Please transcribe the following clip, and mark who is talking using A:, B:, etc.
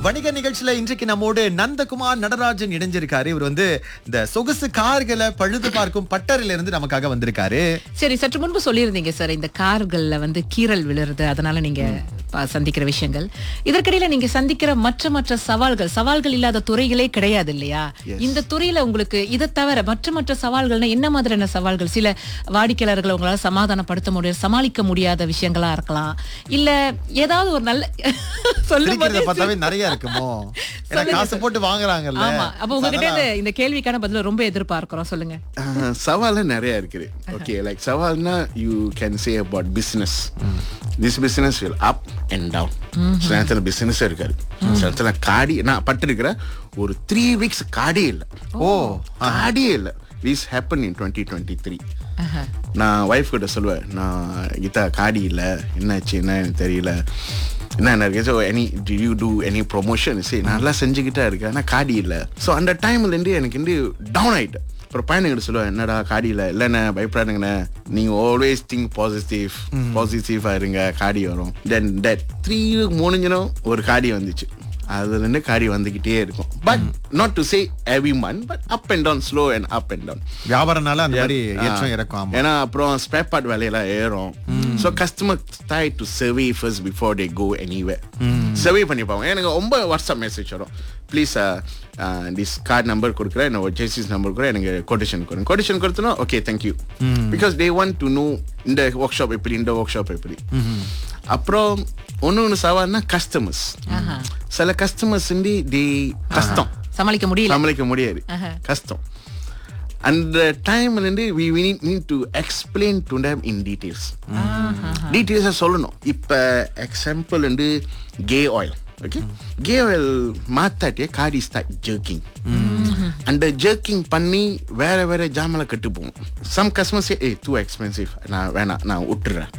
A: வணிக நிகழ்ச்சியில இன்றைக்கு நம்மோடு நந்தகுமார் நடராஜன் இணைஞ்சிருக்காரு இவர் வந்து இந்த சொகுசு கார்களை பழுது பார்க்கும் பட்டறையில இருந்து நமக்காக வந்திருக்காரு
B: சரி சற்று முன்பு சொல்லியிருந்தீங்க சார் இந்த கார்கள்ல வந்து கீறல் விழுறது அதனால நீங்க ப- சந்திக்கிற விஷயங்கள் இதற்கிடையில நீங்க சந்திக்கிற மற்ற மற்ற சவால்கள் சவால்கள் இல்லாத துறைகளே கிடையாது இல்லையா இந்த துறையில உங்களுக்கு இதை தவிர மற்ற மற்ற சவால்கள்னா என்ன மாதிரியான சவால்கள் சில வாடிக்கையாளர்களை உங்களால சமாதானப்படுத்த முடியாது சமாளிக்க முடியாத விஷயங்களா இருக்கலாம் இல்ல ஏதாவது ஒரு நல்ல சொல்லும்
A: சிரிக்கிறத
B: போதே
A: பார்த்தாவே நிறைய இருக்குமோ ஏன்னா காசு போட்டு வாங்குறாங்கல்ல
B: ஆமா அப்ப உங்ககிட்ட இருந்து இந்த கேள்விக்கான பதில ரொம்ப எதிர்பார்க்கிறோம் சொல்லுங்க
C: Uh, சவால் நிறைய இருக்குது ஓகே லைக் சவால்னா you can say about business this business will up and down சில நேரத்தில் பிஸ்னஸ் இருக்காது சில நேரத்தில் காடி நான் பட்டிருக்கிற ஒரு த்ரீ வீக்ஸ் காடியே இல்லை
A: ஓ
C: காடியே இல்லை this happen in twenty twenty three நான் ஒய்ஃப் கிட்ட சொல்லுவேன் நான் கீதா காடி இல்லை என்னாச்சு என்ன எனக்கு தெரியல என்ன என்ன இருக்கு so any do you do any promotion சரி நல்லா செஞ்சுக்கிட்டே இருக்கேன் ஆனால் காடி இல்லை ஸோ அந்த டைம்லேருந்து எனக்கு வந்து டவுன் ஆயிட்டேன் அப்புறம் பையனுங்கிட்ட சொல்லுவேன் என்னடா காடி இல்லை இல்லைண்ணே பயப்படாதுங்கண்ணே நீங்கள் ஆல்வேஸ் திங்க் பாசிட்டிவ் பாசிட்டிவாக இருங்க காடி வரும் தென் தட் த்ரீ முடிஞ்சிடும் ஒரு காடி வந்துச்சு அதுல இருந்து காடி வந்துகிட்டே இருக்கும் but not to say every month but up and down slow and up and down
A: வியாபாரனால அந்த மாதிரி ஏற்றம் இறக்கும் ஆமா
C: ஏன்னா அப்புறம் ஸ்பேர் பார்ட் வேலையெல்லாம் ஏறும் so customer try to survey first before they go anyway survey பண்ணிப்பாங்க எனக்கு ரொம்ப வாட்ஸ்அப் மெசேஜ் வரும் ப்ளீஸ் திஸ் கார்டு நம்பர் கொடுக்குறேன் என்னோட ஜேசிஸ் நம்பர் கூட எனக்கு கொட்டேஷன் கொடுங்க கொட்டேஷன் கொடுத்தனா okay thank you because they want to know இந்த ஒர்க் ஷாப் எப்படி இந்த ஒர்க் ஷாப் எப்படி அப்புறம் ஒன்று ஒன்று சவால்னா கஸ்டமர்ஸ் சில கஸ்டமர்ஸ் வந்து டி கஷ்டம்
B: சமாளிக்க முடியல
C: சமாளிக்க முடியாது கஷ்டம் அந்த டைம்ல இருந்து we we need, need to explain to them in details டீட்டெயில்ஸாக சொல்லணும் இப்போ எக்ஸாம்பிள் வந்து கே ஆயில் ஓகே கே ஆயில் மாத்தாட்டியே காடி ஸ்டார்ட் ஜர்க்கிங் அந்த ஜர்க்கிங் பண்ணி வேற வேற ஜாமலை கட்டு போகும் some customers a too expensive நான் வேணாம் நான் விட்டுறேன்